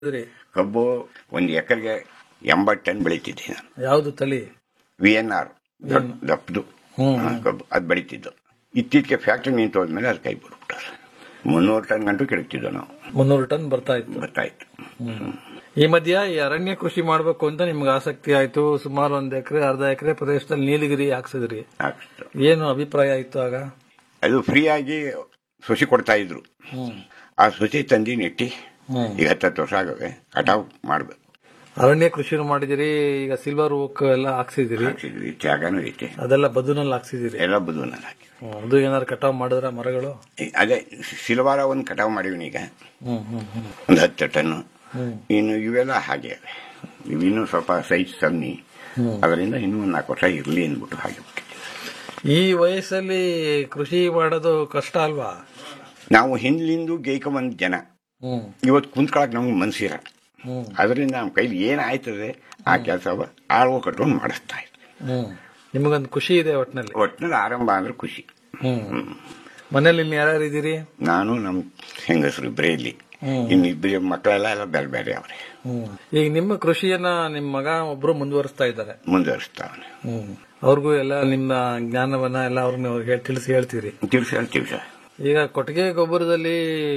ಬೆಳೆದ್ರಿ ಕಬ್ಬು ಒಂದು ಎಕರೆಗೆ ಎಂಬತ್ತು ಟನ್ ಬೆಳೀತಿದ್ದೆ ನಾನು ಯಾವ್ದು ತಳಿ ವಿ ಎನ್ ಆರ್ ದಪ್ಪದು ಕಬ್ಬು ಅದು ಬೆಳೀತಿದ್ದು ಇತ್ತೀಚೆಗೆ ಫ್ಯಾಕ್ಟ್ರಿ ನಿಂತು ಹೋದ್ಮೇಲೆ ಅದು ಕೈ ಬಿಟ್ಬಿಟ್ಟಾರೆ ಮುನ್ನೂರು ಟನ್ ಗಂಟು ಕೆಡಕ್ತಿದ್ದೋ ನಾವು ಮುನ್ನೂರು ಟನ್ ಬರ್ತಾ ಇತ್ತು ಬರ್ತಾ ಇತ್ತು ಈ ಮಧ್ಯ ಈ ಅರಣ್ಯ ಕೃಷಿ ಮಾಡ್ಬೇಕು ಅಂತ ನಿಮ್ಗೆ ಆಸಕ್ತಿ ಆಯ್ತು ಸುಮಾರು ಒಂದ್ ಎಕರೆ ಅರ್ಧ ಎಕರೆ ಪ್ರದೇಶದಲ್ಲಿ ನೀಲಗಿರಿ ಹಾಕ್ಸಿದ್ರಿ ಅಷ್ಟು. ಏನು ಅಭಿಪ್ರಾಯ ಇತ್ತು ಆಗ ಅದು ಫ್ರೀಯಾಗಿ ಸೊಸಿ ಕೊಡ್ತಾ ಇದ್ರು ಆ ಸೊಸಿ ತಂದಿ ನೆಟ್ಟಿ ಈಗ ಹತ್ತತ್ತು ವರ್ಷ ಆಗವೆ ಕಟಾವ್ ಮಾಡ್ಬೇಕು ಅರಣ್ಯ ಕೃಷಿ ಮಾಡಿದಿರಿ ಈಗ ಸಿಲ್ವರ್ ಓಕ್ ಎಲ್ಲ ಹಾಕ್ಸಿದಿರಿ ಹಾಕ್ಸಿದ್ವಿ ಜಾಗನೂ ಐತೆ ಅದೆಲ್ಲ ಬದುನಲ್ಲಿ ಹಾಕ್ಸಿದಿರಿ ಎಲ್ಲ ಬದುವನ್ನ ಹಾಕಿ ಹ್ಮ್. ಅದು ಏನಾದ್ರು ಕಟಾವ್ ಮಾಡಿದ್ರ ಮರಗಳು ಅದೇ ಸಿಲ್ವಾರ ಒಂದು ಕಟಾವ್ ಮಾಡಿವ್ನಿ ಈಗ ಹ್ಮ್ ಹ್ಮ್ ಹ್ಮ್ ಒಂದು ಹತ್ತು ಟನ್ನು ಹ್ಮ್. ಇನ್ನು ಇವೆಲ್ಲ ಹಾಗೆ ಅವೆ ಇವಿನ್ನೂ ಸ್ವಲ್ಪ ಸೈಜ್ ಸಣ್ಣಿ ಅದರಿಂದ ಇನ್ನೂ ಒಂದು ನಾಲ್ಕು ವರ್ಷ ಇರಲಿ ಅಂದ್ಬಿಟ್ಟು ಹಾಗೆ ಬಿಟ್ಟಿದ್ದೀವಿ. ಈ ವಯಸ್ಸಲ್ಲಿ ಕೃಷಿ ಮಾಡೋದು ಕಷ್ಟ ಅಲ್ವಾ ನಾವು ಹಿಂದ್ಲಿಂದು ಗೇಯ್ಕೊಂಬಂದ್ ಜನ ಹ್ಮ್ ಇವತ್ತು ಕುಂತ್ಕೊಳಕ್ ನಮ್ಗೆ ಮನ್ಸಿರ ಹ್ಮ್ ಅದರಿಂದ ನಮ್ಮ ಕೈಲಿ ಏನಾಯ್ತದೆ ಆ ಕೆಲಸ ಆಳ್ವ ಕಟ್ಕೊಂಡು ಮಾಡಿಸ್ತಾ ಇದ್ವಿ ಹ್ಮ್ ನಿಮಗೊಂದು ಖುಷಿ ಇದೆ ಒಟ್ನಲ್ಲಿ ಒಟ್ಟಿನಲ್ಲಿ ಆರಂಭ ಅಂದ್ರೆ ಖುಷಿ ಹ್ಮ್ ಮನೇಲಿ ಇನ್ನು ಯಾರ್ಯಾರು ಇದ್ದೀರಿ ನಾನು ನಮ್ಮ ಹೆಂಗಸರು ಇಬ್ಬರೇ ಇಲ್ಲಿ ಹ್ಮ್. ಇನ್ನು ಇಬ್ಬರು ಮಕ್ಕಳೆಲ್ಲ ಎಲ್ಲ ಬೇರೆ ಬೇರೆ ಅವ್ರೆ ಹ್ಮ್ ಈಗ ನಿಮ್ಮ ಕೃಷಿಯನ್ನ ನಿಮ್ಮ ಮಗ ಒಬ್ರು ಮುಂದುವರಿಸ್ತಾ ಇದ್ದಾರೆ ಮುಂದುವರಿಸ್ತಾವನೆ ಹ್ಮ್ ಅವ್ರಿಗೂ ಎಲ್ಲ ನಿಮ್ಮ ಜ್ಞಾನವನ್ನ ಎಲ್ಲ ಅವ್ರನ್ನ ಅವ್ರಿಗೆ ತಿಳಿಸಿ ಹೇಳ್ತೀರಿ ತಿಳಿಸಿ ಹೇಳ್ತೀವಿ ಸರ್ ಈಗ ಕೊಟ್ಟಿಗೆ ಗೊಬ್ಬರದಲ್ಲಿ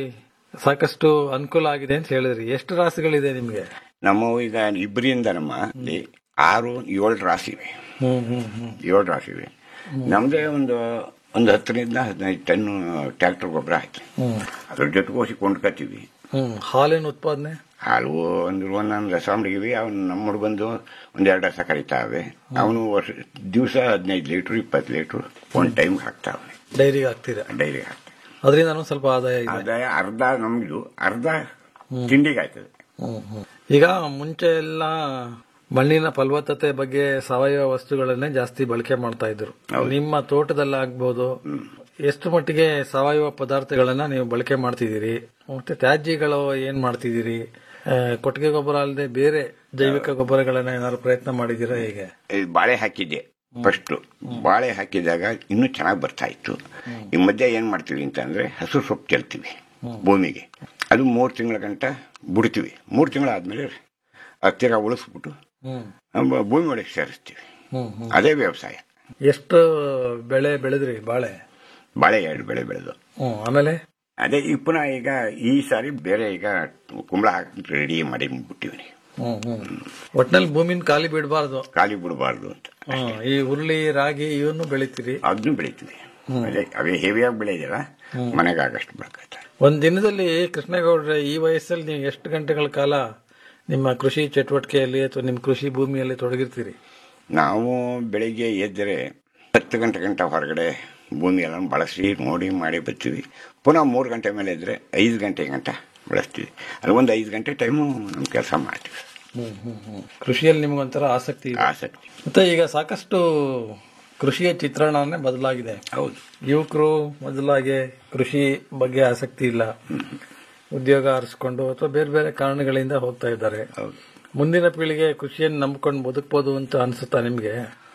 ಸಾಕಷ್ಟು ಅನುಕೂಲ ಆಗಿದೆ ಅಂತ ಹೇಳಿದ್ರಿ ಎಷ್ಟು ರಾಸುಗಳಿದೆ ನಿಮ್ಗೆ ನಮ್ಮ ಈಗ ಇಬ್ಬರಿಂದ ನಮ್ಮ ಇಲ್ಲಿ ಆರು ಏಳು ರಾಶಿ ಇವೆ ಹ್ಮ್ ಹ್ಮ್ ಹ್ಮ್ ಏಳು ರಾಶಿ ಇವೆ ನಮ್ದೇ ಒಂದು ಒಂದು ಹತ್ತರಿಂದ ಹದಿನೈದು ಟನ್ ಟ್ರ್ಯಾಕ್ಟರ್ ಗೊಬ್ಬರ ಆಯ್ತು ಹ್ಮ್ ಅದ್ರ ಜೊತೆಗೆ ಹೋಗಿ ಕೊಂಡ್ಕೊತೀವಿ ಹ್ಮ್ ಹಾಲಿನ ಉತ್ಪಾದನೆ ಹಾಲು ಒಂದು ಒಂದೊಂದು ರಸ ಮಡಗಿವಿ ಅವ್ನು ನಮ್ಮ ಹುಡುಗಂದು ಒಂದೆರಡು ರಸ ಕರಿತಾವೆ ಅವನು ವರ್ಷ ದಿವಸ ಹದಿನೈದು ಲೀಟ್ರ್ ಇಪ್ಪತ್ತು ಲೀಟ್ರ್ ಒಂದು ಟೈಮ್ ಹಾಕ್ತಾವೆ ಡೈರಿಗೆ ಹಾಕ್ತೀರಾ ಡೈರಿ ಹಾಕ್ತಾವೆ ಅದರಿಂದ ಸ್ವಲ್ಪ ಆದಾಯ ಇದೆ ಆದಾಯ ಅರ್ಧ ನಮ್ದು ಅರ್ಧ ತಿಂಡಿಗೆ ಆಯ್ತದೆ ಹ್ಮ್, ಹ್ಮ್. ಈಗ ಮುಂಚೆ ಎಲ್ಲ ಮಣ್ಣಿನ ಫಲವತ್ತತೆ ಬಗ್ಗೆ ಸಾವಯವ ವಸ್ತುಗಳನ್ನೇ ಜಾಸ್ತಿ ಬಳಕೆ ಮಾಡ್ತಾ ಇದ್ರು ನಿಮ್ಮ ತೋಟದಲ್ಲಾಗ್ಬೋದು ಎಷ್ಟು ಮಟ್ಟಿಗೆ ಸಾವಯವ ಪದಾರ್ಥಗಳನ್ನ ನೀವು ಬಳಕೆ ಮಾಡ್ತಿದ್ದೀರಿ ಮತ್ತೆ ತ್ಯಾಜ್ಯಗಳು ಏನ್ ಮಾಡ್ತಿದ್ದೀರಿ ಆ, ಕೊಟ್ಟಿಗೆ ಗೊಬ್ಬರ ಅಲ್ಲದೆ ಬೇರೆ ಜೈವಿಕ ಗೊಬ್ಬರಗಳನ್ನ ಏನಾದ್ರು ಪ್ರಯತ್ನ ಮಾಡಿದ್ದೀರಾ ಹೇಗೆ ಈ ಬಾಳೆ ಹಾಕಿದ್ದೆ ಫಸ್ಟ್ ಬಾಳೆ ಹಾಕಿದಾಗ ಇನ್ನೂ ಚೆನ್ನಾಗಿ ಬರ್ತಾ ಇತ್ತು ಈ ಮಧ್ಯೆ ಏನ್ ಮಾಡ್ತೀವಿ ಅಂತಂದ್ರೆ ಹಸು ಸೊಪ್ಪು ಚೆಲ್ತೀವಿ ಭೂಮಿಗೆ ಅದು ಮೂರು ತಿಂಗಳ ಗಂಟ ಬಿಡ್ತೀವಿ ಮೂರು ತಿಂಗಳಾದ್ಮೇಲೆ ಹತ್ತಿರ ಉಳಿಸ್ಬಿಟ್ಟು ಹ್ಮ್ ನಮ್ಮ ಭೂಮಿ ಒಳಗೆ ಸೇರಿಸ್ತೀವಿ ಹ್ಮ್ ಹ್ಮ್ ಅದೇ ವ್ಯವಸಾಯ ಎಷ್ಟು ಬೆಳೆ ಬೆಳೆದ್ರಿ ಬಾಳೆ ಬಾಳೆ ಎರಡು ಬೆಳೆ ಬೆಳೆದು ಹ್ಮ್ ಆಮೇಲೆ ಅದೇ ಈ ಪುನಃ ಈಗ ಈ ಸಾರಿ ಬೇರೆ ಈಗ ಕುಂಬಳ ಹಾಕಿ ರೆಡಿ ಮಾಡಿ ಬಿಟ್ಟಿವಿ ಹ್ಮ್ ಹ್ಮ್ ಒಟ್ನಲ್ಲಿ ಭೂಮಿನ ಖಾಲಿ ಬಿಡಬಾರ್ದು ಖಾಲಿ ಬಿಡಬಾರ್ದು ಅಂತ ಈ ಹುರುಳಿ ರಾಗಿ ಇವನ್ನು ಬೆಳಿತೀರಿ ಅದನ್ನು ಬೆಳಿತೀವಿ ಅದೇ ಅವೇ ಹೆವಿಯಾಗಿ ಬೆಳೆದಿಲ್ಲ ಮನೆಗೆ ಆಗಷ್ಟು ಬೆಳ್ಕೊತಾರೆ ಒಂದ್ ದಿನದಲ್ಲಿ ಕೃಷ್ಣೇಗೌಡ್ರೆ ಈ ವಯಸ್ಸಲ್ಲಿ ನೀವು ಎಷ್ಟು ಗಂಟೆಗಳ ಕಾಲ ನಿಮ್ಮ ಕೃಷಿ ಚಟುವಟಿಕೆಯಲ್ಲಿ ಅಥವಾ ನಿಮ್ಮ ಕೃಷಿ ಭೂಮಿಯಲ್ಲಿ ತೊಡಗಿರ್ತೀರಿ ನಾವು ಬೆಳಿಗ್ಗೆ ಎದ್ದರೆ ಹತ್ತು ಗಂಟೆ ಗಂಟ ಹೊರಗಡೆ ಭೂಮಿ ಎಲ್ಲ ಬಳಸಿ ನೋಡಿ ಮಾಡಿ ಬರ್ತೀವಿ ಪುನಃ ಮೂರು ಗಂಟೆ ಮೇಲೆ ಇದ್ರೆ ಐದು ಗಂಟೆ ಗಂಟ ಬಳಸ್ತೀವಿ ಅದು ಒಂದು ಐದು ಗಂಟೆ ಟೈಮು ನಮ್ಮ ಕೆಲಸ ಮಾಡ್ತೀವಿ ಕೃಷಿಯಲ್ಲಿ ನಿಮ್ಗೊಂಥರ ಆಸಕ್ತಿ ಇದೆ ಆಸಕ್ತಿ ಮತ್ತೆ ಈಗ ಸಾಕಷ್ಟು ಕೃಷಿಯ ಚಿತ್ರಣನೇ ಬದಲಾಗಿದೆ ಹೌದು ಯುವಕರು ಮೊದಲಾಗಿ ಕೃಷಿ ಬಗ್ಗೆ ಆಸಕ್ತಿ ಇಲ್ಲ ಉದ್ಯೋಗ ಆರಿಸ್ಕೊಂಡು ಅಥವಾ ಬೇರೆ ಬೇರೆ ಕಾರಣಗಳಿಂದ ಹೋಗ್ತಾ ಇದ್ದಾರೆ ಹೌದು ಮುಂದಿನ ಪೀಳಿಗೆ ಕೃಷಿಯನ್ನು ನಂಬ್ಕೊಂಡು ಬದುಕಬಹುದು ಅಂತ ಅನ್ಸುತ್ತಾ ನಿಮ್ಗೆ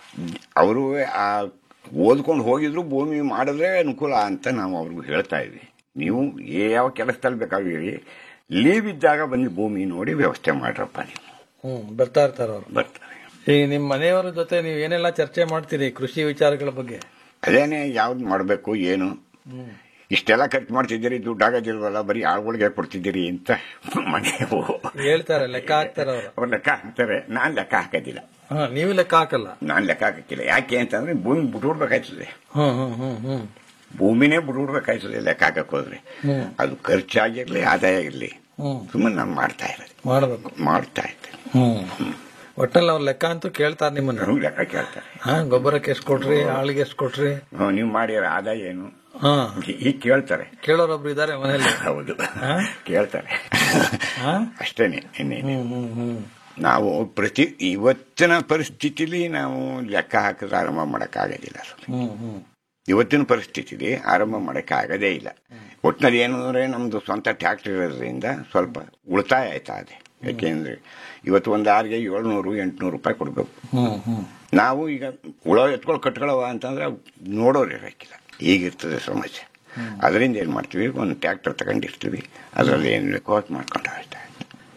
ಅವರು ಆ ಓದ್ಕೊಂಡು ಹೋಗಿದ್ರು ಭೂಮಿ ಮಾಡಿದ್ರೆ ಅನುಕೂಲ ಅಂತ ನಾವು ಅವ್ರಿಗೂ ಹೇಳ್ತಾ ಇದ್ವಿ ನೀವು ಯಾವ ಕೆಲಸದಲ್ಲಿ ಬೇಕಾಗಿರಿ ಲೀವ್ ಇದ್ದಾಗ ಬಂದು ಭೂಮಿ ನೋಡಿ ವ್ಯವಸ್ಥೆ ಮಾಡ್ರಪ್ಪ ನೀವು ಹ್ಮ್ ಬರ್ತಾ ಇರ್ತಾರ ಅವರು ಬರ್ತಾರೆ ಈಗ ನಿಮ್ಮ ಮನೆಯವರ ಜೊತೆ ನೀವು ಏನೆಲ್ಲ ಚರ್ಚೆ ಮಾಡ್ತೀರಿ ಕೃಷಿ ವಿಚಾರಗಳ ಬಗ್ಗೆ ಅದೇನೆ ಯಾವ್ದು ಮಾಡಬೇಕು ಏನು ಇಷ್ಟೆಲ್ಲ ಖರ್ಚು ಮಾಡ್ತಿದ್ದೀರಿ ದುಡ್ಡು ಆಗೋದಿಲ್ವಲ್ಲ ಬರೀ ಆಳುಗಳಿಗೆ ಕೊಡ್ತಿದ್ದೀರಿ ಅಂತ ಮನೆಯವು ಹೇಳ್ತಾರೆ ಲೆಕ್ಕ ಹಾಕ್ತಾರೆ ಅವರು ಅವ್ರು ಲೆಕ್ಕ ಹಾಕ್ತಾರೆ ನಾನ್ ಲೆಕ್ಕ ಹಾಕೋದಿಲ್ಲ ಹಾ ನೀವು ಲೆಕ್ಕ ಹಾಕಲ್ಲ ನಾನ್ ಲೆಕ್ಕ ಹಾಕಕ್ಕಿಲ್ಲ ಯಾಕೆ ಅಂತಂದ್ರೆ ಭೂಮಿ ಬಿಟ್ಬಿಡ್ಬೇಕಾಯ್ತದೆ ಹ್ಮ್ ಹ್ಮ್ ಹ್ಮ್ ಹ್ಮ್ ಭೂಮಿನೇ ಬಿಟ್ಬಿಡ್ಬೇಕಾಯ್ತದೆ ಲೆಕ್ಕ ಹಾಕಕ್ ಹೋದ್ರೆ ಹ್ಮ್. ಅದು ಖರ್ಚಾಗಿರ್ಲಿ ಆದಾಯ ಇರ್ಲಿ ಹ್ಮ್ ಸುಮ್ಮನೆ ನಾನು ಮಾಡ್ತಾ ಇರೋದು ಮಾಡಬೇಕು ಮಾಡ್ತಾ ಇದ್ದೆ ಹ್ಮ್ ಒಟ್ಟಲ್ಲಿ ಅವ್ರ ಲೆಕ್ಕ ಅಂತೂ ಕೇಳ್ತಾರೆ ನಿಮ್ಮನ್ನ ನಮ್ಗೆ ಲೆಕ್ಕ ಕೇಳ್ತಾರೆ ಹಾ ಗೊಬ್ಬರಕ್ಕೆ ಎಷ್ಟು ಕೊಟ್ರಿ ಆಳಿಗೆ ಎಷ್ಟು ಕೊಟ್ರಿ ಹ್ಮ್, ನೀವು ಮಾಡಿರೋ ಆದಾಯ ಏನು ಹಾ ಈಗ ಕೇಳ್ತಾರೆ ಕೇಳೋರೊಬ್ರು ಇದಾರೆ ಮನೇಲಿ ಹೌದು ಹಾ? ಕೇಳ್ತಾರೆ ಹಾ? ಅಷ್ಟೇನೆ ಇನ್ನೇನು ಹ್ಮ್ ಹ್ಮ್ ಹ್ಮ್ ನಾವು ಪ್ರತಿ ಇವತ್ತಿನ ಪರಿಸ್ಥಿತಿಲಿ ನಾವು ಲೆಕ್ಕ ಹಾಕಿದ್ರೆ ಆರಂಭ ಮಾಡೋಕ್ಕಾಗೋದಿಲ್ಲ ಹ್ಮ್ ಹ್ಮ್ ಇವತ್ತಿನ ಪರಿಸ್ಥಿತಿಲಿ ಆರಂಭ ಮಾಡೋಕ್ಕಾಗದೇ ಇಲ್ಲ ಒಟ್ಟಿನಲ್ಲಿ ಏನು ಅಂದ್ರೆ ನಮ್ದು ಸ್ವಂತ ಟ್ಯಾಕ್ಟರ್ ಇರೋದ್ರಿಂದ ಸ್ವಲ್ಪ ಉಳಿತಾಯ ಆಯ್ತಾ ಇದೆ ಯಾಕೆಂದ್ರೆ ಇವತ್ತು ಒಂದು ಆರಿಗೆ ಏಳ್ನೂರು ಎಂಟುನೂರು ರೂಪಾಯಿ ಕೊಡಬೇಕು ಹ್ಮ್ ಹ್ಮ್ ನಾವು ಈಗ ಹುಳ ಎತ್ಕೊಂಡು ಕಟ್ಕೊಳ್ಳವ ಅಂತಂದ್ರೆ ನೋಡೋರು ಇರೋಕ್ಕಿಲ್ಲ ಈಗಿರ್ತದೆ ಸಮಸ್ಯೆ ಅದರಿಂದ ಏನು ಮಾಡ್ತೀವಿ ಒಂದು ಟ್ಯಾಕ್ಟರ್ ತಗೊಂಡಿರ್ತೀವಿ ಅದರಲ್ಲಿ ಏನು ಬೇಕೋ ಅದು ಮಾಡ್ಕೊಂಡು ಹೋಗ್ತಾ ಇರ್ತೀವಿ.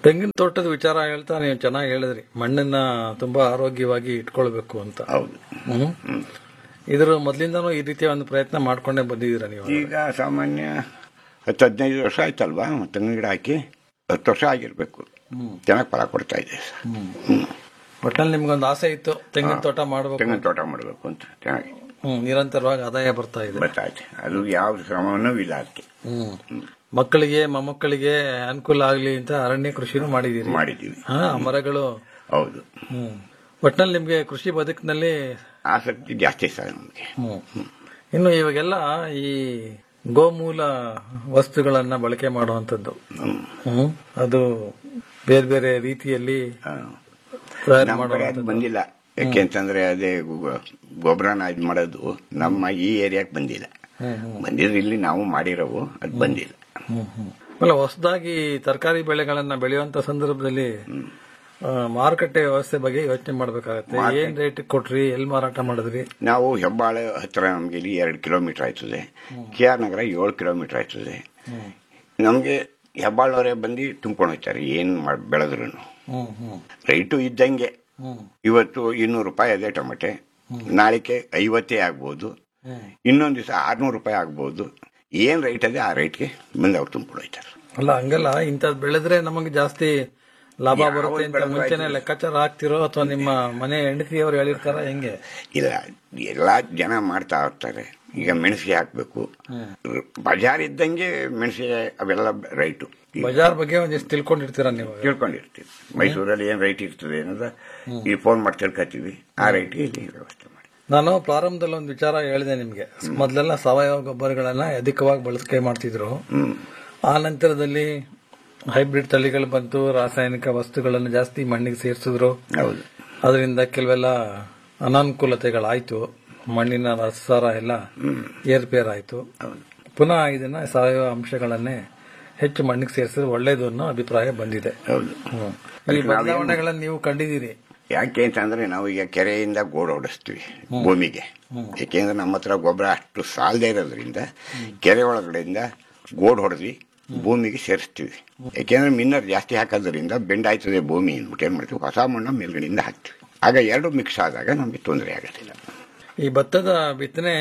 ತೆಂಗಿನ ತೋಟದ ವಿಚಾರ ಹೇಳ್ತಾ ನೀವು ಚೆನ್ನಾಗಿ ಹೇಳಿದ್ರಿ ಮಣ್ಣನ್ನ ತುಂಬಾ ಆರೋಗ್ಯವಾಗಿ ಇಟ್ಕೊಳ್ಬೇಕು ಅಂತ ಹೌದು ಹ್ಮ್ ಇದ್ರ ಮೊದ್ಲಿಂದಾನು ಈ ರೀತಿಯ ಒಂದು ಪ್ರಯತ್ನ ಮಾಡ್ಕೊಂಡೇ ಬಂದಿದ್ದೀರಾ ನೀವು ಈಗ ಸಾಮಾನ್ಯ ಹತ್ತು ಹದಿನೈದು ವರ್ಷ ಆಯ್ತಲ್ವಾ ತೆಂಗಿನ ಗಿಡ ಹಾಕಿ ಹತ್ತು ವರ್ಷ ಆಗಿರ್ಬೇಕು ಚೆನ್ನಾಗಿ ಫಲ ಕೊಡ್ತಾ ಇದೆ ಸರ್. ಹ್ಮ್. ಒಟ್ಟಲ್ಲಿ ನಿಮ್ಗೊಂದು ಆಸೆ ಇತ್ತು ತೆಂಗಿನ ತೋಟ ಮಾಡಬೇಕು ತೆಂಗಿನ ತೋಟ ಮಾಡಬೇಕು ಅಂತ ಚೆನ್ನಾಗಿ ಹ್ಮ್ ನಿರಂತರವಾಗಿ ಆದಾಯ ಬರ್ತಾ ಇದೆ ಬರ್ತಾ ಇದೆ ಅದು ಯಾವ ಶ್ರಮನೂ ಇಲ್ಲ ಅದಕ್ಕೆ ಹ್ಮ್ ಮಕ್ಕಳಿಗೆ ಮೊಮ್ಮಕ್ಕಳಿಗೆ ಅನುಕೂಲ ಆಗ್ಲಿ ಅಂತ ಅರಣ್ಯ ಕೃಷಿನೂ ಮಾಡಿದೀರಿ ಮಾಡಿದ್ದೀವಿ ಹಾ ಮರಗಳು ಹೌದು ಹ್ಮ್ ಒಟ್ನಲ್ಲಿ ನಿಮ್ಗೆ ಕೃಷಿ ಬದುಕಿನಲ್ಲಿ ಆಸಕ್ತಿ ಜಾಸ್ತಿ ಸರ್ ನಮಗೆ ಹ್ಮ್. ಇನ್ನು ಇವಾಗೆಲ್ಲ ಈ ಗೋಮೂಲ ವಸ್ತುಗಳನ್ನ ಬಳಕೆ ಮಾಡುವಂತದ್ದು ಹ್ಮ್ ಅದು ಬೇರೆ ಬೇರೆ ರೀತಿಯಲ್ಲಿ ತಯಾರು ನಮ್ಮ ಕಡೆ ಅದು ಮಾಡುವಂತದ್ದು ಬಂದಿಲ್ಲ ಯಾಕೆ ಅಂತಂದ್ರೆ ಅದೇ ಗೊ- ಗೊಬ್ಬರನ ಇದು ಮಾಡೋದು ನಮ್ಮ ಈ ಏರಿಯಾಕ್ ಬಂದಿಲ್ಲ ಬಂದಿದ್ರೆ ಇಲ್ಲಿ ನಾವು ಮಾಡಿರೋವು ಅದು ಬಂದಿಲ್ಲ ಹ್ಮ್ ಹ್ಮ್ ಆಮೇಲೆ ಹೊಸದಾಗಿ ತರಕಾರಿ ಬೆಳೆಗಳನ್ನ ಬೆಳೆಯುವಂತ ಸಂದರ್ಭದಲ್ಲಿ ಆ, ಮಾರುಕಟ್ಟೆ ವ್ಯವಸ್ಥೆ ಬಗ್ಗೆ ಯೋಚನೆ ಮಾಡ್ಬೇಕಾಗತ್ತೆ ಏನ್ ರೇಟ್ ಕೊಟ್ರಿ ಎಲ್ಲಿ ಮಾರಾಟ ಮಾಡಿದ್ರಿ ನಾವು ಹೆಬ್ಬಾಳೆ ಹತ್ರ ನಮ್ಗೆ ಇಲ್ಲಿ ಎರಡು ಕಿಲೋಮೀಟರ್ ಆಯ್ತದೆ ಕೆ ಆರ್ ನಗರ ಏಳು ಕಿಲೋಮೀಟರ್ ಆಯ್ತದೆ ನಮ್ಗೆ ಹೆಬ್ಬಾಳವರೇ ಬಂದು ತುಂಬ್ಕೊಂಡು ಹೋಗ್ತಾರೆ ಏನ್ ಮಾಡ್- ಬೆಳೆದ್ರು ಹ್ಮ್ ಹ್ಮ್ ರೈಟು ಇದ್ದಂಗೆ ಹ್ಮ್ ಇವತ್ತು ಇನ್ನೂರು ರೂಪಾಯಿ ಅದೇ ಟೊಮೆಟೆ ನಾಳೆಗೆ ಐವತ್ತೇ ಆಗ್ಬೋದು ಇನ್ನೊಂದು ದಿವಸ ಆರ್ನೂರು ರೂಪಾಯಿ ಆಗ್ಬೋದು ಏನ್ ರೈಟ್ ಅದೇ ಆ ರೈಟ್ಗೆ ಬಂದು ಅವ್ರು ತುಂಬಿಕೊಂಡು ಹೋಗ್ತಾರೆ ಅಲ್ಲ ಹಂಗಲ್ಲ ಇಂಥದ್ ಬೆಳೆದ್ರೆ ನಮಗೆ ಜಾಸ್ತಿ ಲಾಭ ಯಾವ್ದು ಬರುತ್ತೆ ಅಂತ ಬೆಳೆದ್ರೆ ಮುಂಚೆನೆ ಲೆಕ್ಕಾಚಾರ ಹಾಕ್ತಿರೋ ಅಥವಾ ನಿಮ್ಮ ಮನೆ ಹೆಂಡತಿಯವರು ಹೇಳಿರ್ತಾರ ಹೆಂಗೆ ಇಲ್ಲ ಎಲ್ಲಾ ಜನ ಮಾಡ್ತಾ ಇರ್ತಾರೆ ಈಗ ಮೆಣಸಿಗೆ ಹಾಕ್ಬೇಕು ಬಜಾರ್ ಇದ್ದಂಗೆ ಮೆಣಸಿಗೆ ಅವೆಲ್ಲ ರೈಟು ಬಜಾರ್ ಬಗ್ಗೆ ಒಂದಿಷ್ಟು ತಿಳ್ಕೊಂಡಿರ್ತೀರ ನೀವು ತಿಳ್ಕೊಂಡಿರ್ತೀವಿ ಮೈಸೂರಲ್ಲಿ ಏನ್ ರೈಟ್ ಇರ್ತದೆ ಅನ್ನೋದ ಈ ಫೋನ್ ಮಾಡಿ ತಿಳ್ಕೊತೀವಿ ಆ ರೈಟ್ಗೆ ಇಲ್ಲಿ ವ್ಯವಸ್ಥೆ ಮಾಡಿ ನಾನು ಪ್ರಾರಂಭದಲ್ಲಿ ಒಂದು ವಿಚಾರ ಹೇಳಿದೆ ನಿಮ್ಗೆ ಮೊದಲೆಲ್ಲ ಸಾವಯವ ಗೊಬ್ಬರಗಳನ್ನ ಅಧಿಕವಾಗಿ ಬಳಕೆ ಮಾಡ್ತಿದ್ರು ಆ ನಂತರದಲ್ಲಿ ಹೈಬ್ರಿಡ್ ತಳಿಗಳು ಬಂತು ರಾಸಾಯನಿಕ ವಸ್ತುಗಳನ್ನು ಜಾಸ್ತಿ ಮಣ್ಣಿಗೆ ಸೇರಿಸಿದ್ರು ಹೌದು ಅದರಿಂದ ಕೆಲವೆಲ್ಲ ಅನಾನುಕೂಲತೆಗಳಾಯ್ತು ಮಣ್ಣಿನ ರಸಸಾರ ಎಲ್ಲ ಏರ್ಪೇರಾಯ್ತು ಪುನಃ ಇದನ್ನ ಸಾವಯವ ಅಂಶಗಳನ್ನೇ ಹೆಚ್ಚು ಮಣ್ಣಿಗೆ ಸೇರಿಸಿದ್ರೆ ಒಳ್ಳೇದು ಅನ್ನೋ ಅಭಿಪ್ರಾಯ ಬಂದಿದೆ ಹೌದು ಹ್ಮ್. ಈ ಬದಲಾವಣೆಗಳನ್ನು ನೀವು ಕಂಡಿದ್ದೀರಿ ಯಾಕೆ ಅಂತಂದ್ರೆ ನಾವು ಈಗ ಕೆರೆಯಿಂದ ಗೋಡ್ ಹೊಡಿಸ್ತೀವಿ ಭೂಮಿಗೆ ಯಾಕೆಂದ್ರೆ ನಮ್ಮ ಹತ್ರ ಗೊಬ್ಬರ ಅಷ್ಟು ಸಾಲದೇ ಇರೋದ್ರಿಂದ ಕೆರೆ ಒಳಗಡೆಯಿಂದ ಗೋಡ್ ಹೊಡೆದ್ವಿ ಭೂಮಿಗೆ ಸೇರಿಸ್ತೀವಿ ಯಾಕೆಂದ್ರೆ ಮಿನ್ನರ್ ಜಾಸ್ತಿ ಹಾಕೋದ್ರಿಂದ ಬೆಂಡ್ ಆಯ್ತದೆ ಭೂಮಿ ಅಂದ್ಬಿಟ್ಟು ಏನ್ ಮಾಡ್ತೀವಿ ಹೊಸ ಮಣ್ಣು ಮೇಲ್ಗಡೆಯಿಂದ ಹಾಕ್ತೀವಿ ಆಗ ಎರಡು ಮಿಕ್ಸ್ ಆದಾಗ ನಮಗೆ ತೊಂದರೆ ಆಗೋದಿಲ್ಲ ಈ ಭತ್ತದ ಬಿತ್ತನೆ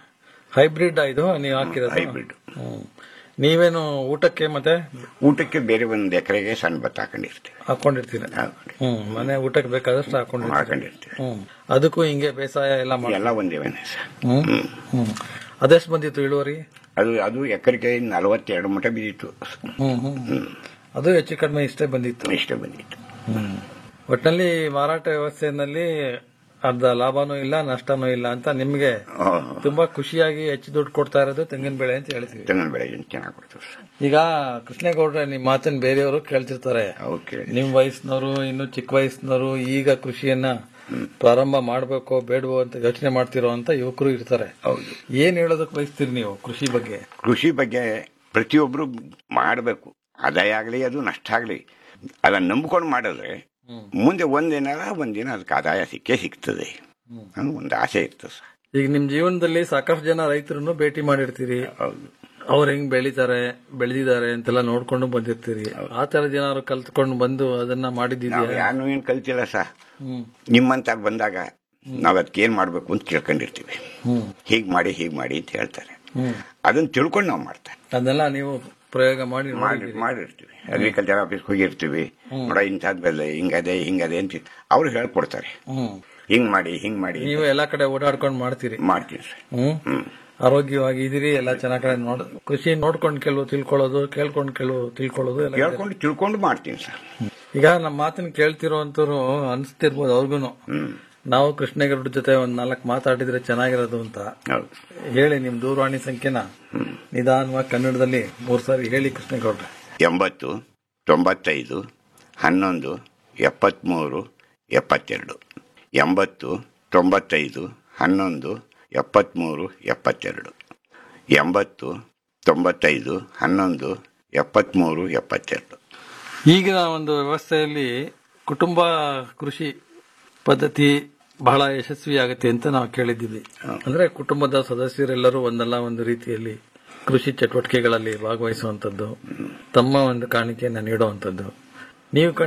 ಹೈಬ್ರಿಡ್ ಇದು ನೀವು ಹಾಕಿರೋದು ಹೈಬ್ರಿಡ್ ಹ್ಮ್. ನೀವೇನು ಊಟಕ್ಕೆ ಮತ್ತೆ ಊಟಕ್ಕೆ ಬೇರೆ ಒಂದು ಎಕರೆಗೆ ಸಣ್ಣ ಭತ್ತ ಹಾಕೊಂಡಿರ್ತೀವಿ ಹಾಕೊಂಡಿರ್ತೀರ ಹ್ಮ್ ಮನೆ ಊಟಕ್ಕೆ ಬೇಕಾದಷ್ಟು ಹಾಕೊಂಡಿರ್ತೀರ ಹಾಕೊಂಡಿರ್ತೀವಿ ಹ್ಮ್ ಅದಕ್ಕೂ ಹಿಂಗೆ ಬೇಸಾಯ ಎಲ್ಲ ಮಾಡಿ ಎಲ್ಲ ಒಂದೇವೇನೆ ಸರ್ ಹ್ಮ್ ಹ್ಮ್ ಅದೆಷ್ಟು ಬಂದಿತ್ತು ಇಳುವರಿ ಅದು ಅದು ಎಕರೆಗೆ ನಲವತ್ತೆರಡು ಮಟ ಬಿದ್ದಿತ್ತು ಹ್ಮ್ ಹ್ಮ್ ಅದು ಹೆಚ್ಚು ಕಡಿಮೆ ಇಷ್ಟೇ ಬಂದಿತ್ತು ಇಷ್ಟೇ ಬಂದಿತ್ತು ಹ್ಮ್ ಒಟ್ಟಿನಲ್ಲಿ ಮಾರಾಟ ವ್ಯವಸ್ಥೆಯಲ್ಲಿ ಅರ್ಧ ಲಾಭನೂ ಇಲ್ಲ ನಷ್ಟನೂ ಇಲ್ಲ ಅಂತ ನಿಮ್ಗೆ ತುಂಬಾ ಖುಷಿಯಾಗಿ ಹೆಚ್ಚು ದುಡ್ಡು ಕೊಡ್ತಾ ಇರೋದು ತೆಂಗಿನ ಬೆಳೆ ಅಂತ ಹೇಳ್ತೀವಿ ತೆಂಗಿನ ಬೆಳೆ ಚೆನ್ನಾಗಿ ಕೊಡ್ತೀವಿ ಸರ್ ಈಗ ಕೃಷ್ಣೇಗೌಡ್ರೆ ನಿಮ್ ಮಾತನ್ನ ಬೇರೆಯವರು ಕೇಳ್ತಿರ್ತಾರೆ ಓಕೆ ನಿಮ್ ವಯಸ್ಸಿನವರು ಇನ್ನು ಚಿಕ್ಕ ವಯಸ್ಸಿನವರು ಈಗ ಕೃಷಿಯನ್ನ ಪ್ರಾರಂಭ ಮಾಡ್ಬೇಕೋ ಬೇಡವೋ ಅಂತ ಯೋಚನೆ ಮಾಡ್ತಿರೋ ಅಂತ ಯುವಕರು ಇರ್ತಾರೆ ಹೌದು ಏನ್ ಹೇಳೋದಕ್ ಬಯಸ್ತೀರಿ ನೀವು ಕೃಷಿ ಬಗ್ಗೆ ಕೃಷಿ ಬಗ್ಗೆ ಪ್ರತಿಯೊಬ್ರು ಮಾಡಬೇಕು ಆದಾಯ ಆಗಲಿ ಅದು ನಷ್ಟ ಆಗಲಿ ಅದನ್ನ ನಂಬ್ಕೊಂಡು ಮಾಡಿದ್ರೆ ಮುಂದೆ ಒಂದಿನ ಒಂದಿನ ಅದಕ್ಕೆ ಆದಾಯ ಸಿಕ್ಕೇ ಸಿಗ್ತದೆ ಅನ್ನೋ ಒಂದು ಆಸೆ ಇರ್ತದೆ ಸರ್ ಈಗ ನಿಮ್ ಜೀವನದಲ್ಲಿ ಸಾಕಷ್ಟು ಜನ ರೈತರನ್ನು ಭೇಟಿ ಮಾಡಿರ್ತೀರಿ ಹೌದು ಅವ್ರು ಹೆಂಗ್ ಬೆಳಿತಾರೆ ಬೆಳೆದಿದ್ದಾರೆ ಅಂತೆಲ್ಲ ನೋಡ್ಕೊಂಡು ಬಂದಿರ್ತೀರಿ ಆ ತರದ ಏನಾದ್ರು ಕಲ್ತ್ಕೊಂಡು ಬಂದು ಅದನ್ನ ನಾವು ಮಾಡಿದ್ದಿದ್ಯಾ ಯಾರು ಏನು ಕಲ್ತಿಲ್ಲ ಸರ್ ಹ್ಮ್ ನಿಮ್ಮಂತ ಬಂದಾಗ ನಾವು ಅದಕ್ಕೆ ಏನ್ ಮಾಡ್ಬೇಕು ಅಂತ ತಿಳ್ಕೊಂಡಿರ್ತೀವಿ ಹ್ಮ್ ಹೀಗ್ ಮಾಡಿ ಹೀಗ್ ಮಾಡಿ ಅಂತ ಹೇಳ್ತಾರೆ ಹ್ಮ್ ಅದನ್ನ ತಿಳ್ಕೊಂಡು ನಾವು ಮಾಡ್ತಾರೆ ಅದನ್ನೆಲ್ಲ ನೀವು ಪ್ರಯೋಗ ಮಾಡಿ ಮಾಡಿ ನೋಡಿದ್ದೀರಿ. ಮಾಡಿರ್ತೀವಿ ಅಗ್ರಿಕಲ್ಚರ್ ಆಫೀಸ್ ಹೋಗಿರ್ತೀವಿ ನೋಡ ಇಂಥದ್ ಬೆಲೆ ಹಿಂಗದೆ ಹಿಂಗದೆ ಅಂತ ಅವ್ರು ಹೇಳ್ಕೊಡ್ತಾರೆ ಹ್ಮ್ ಹಿಂಗ್ ಮಾಡಿ ಹಿಂಗ್ ಮಾಡಿ ನೀವು ಎಲ್ಲಾ ಕಡೆ ಓಡಾಡ್ಕೊಂಡು ಮಾಡ್ತೀರಿ ಮಾಡ್ತೀವಿ ಸರ್ ಹ್ಮ್ ಹ್ಮ್ ಆರೋಗ್ಯವಾಗಿ ಇದೀರಿ ಎಲ್ಲ ಚೆನ್ನಾಗ್ ಕಡೆ ನೋಡ್ ಕೃಷಿ ನೋಡ್ಕೊಂಡು ಕೆಲವು ತಿಳ್ಕೊಳ್ಳೋದು ಕೇಳ್ಕೊಂಡು ಕೆಲವು ತಿಳ್ಕೊಳ್ಳೋದು ಎಲ್ಲ ಇದೆ. ಕೇಳ್ಕೊಂಡು ತಿಳ್ಕೊಂಡು ಮಾಡ್ತೀನಿ ಸರ್ ಈಗ ನಮ್ಮ ಮಾತನ್ನ ಕೇಳ್ತಿರೋಂತವ್ರು ಅನ್ಸ್ತಿರ್ಬೋದು ಅವ್ರಿಗೂ ಹ್ಮ್ ನಾವು ಕೃಷ್ಣಗೌಡ್ರ ಜೊತೆ ಒಂದ್ ನಾಲ್ಕು ಮಾತಾಡಿದ್ರೆ ಚೆನ್ನಾಗಿರೋದು ಅಂತ ಹೌದು ಹೇಳಿ ನಿಮ್ ದೂರವಾಣಿ ಸಂಖ್ಯೆನ ನಿಧಾನವಾಗಿ ಕನ್ನಡದಲ್ಲಿ ಮೂರ್ ಸಾರಿ ಹೇಳಿ ಕೃಷ್ಣಗೌಡ್ರೆ ಎಂಬತ್ತು ತೊಂಬತ್ತೈದು ಹನ್ನೊಂದು ಎಪ್ಪತ್ತ್ಮೂರು ಎಪ್ಪತ್ತೆರಡು ಎಂಬತ್ತು ತೊಂಬತ್ತೈದು ಹನ್ನೊಂದು ಎಪ್ಪತ್ತ್ಮೂರು ಎಪ್ಪತ್ತೆರಡು ಎಂಬತ್ತು ತೊಂಬತ್ತೈದು ಹನ್ನೊಂದು ಎಪ್ಪತ್ತ್ಮೂರು ಎಪ್ಪತ್ತೆರಡು ಈಗಿನ ಒಂದು ವ್ಯವಸ್ಥೆಯಲ್ಲಿ ಕುಟುಂಬ ಕೃಷಿ ಪದ್ಧತಿ ಬಹಳ ಯಶಸ್ವಿಯಾಗತ್ತೆ ಅಂತ ನಾವು ಕೇಳಿದ್ದೀವಿ ಅಂದ್ರೆ ಕುಟುಂಬದ ಸದಸ್ಯರೆಲ್ಲರೂ ಒಂದಲ್ಲ ಒಂದು ರೀತಿಯಲ್ಲಿ ಕೃಷಿ ಚಟುವಟಿಕೆಗಳಲ್ಲಿ ಭಾಗವಹಿಸುವಂತದ್ದು ತಮ್ಮ ಒಂದು ಕಾಣಿಕೆಯನ್ನು ನೀಡುವಂತದ್ದು ನೀವು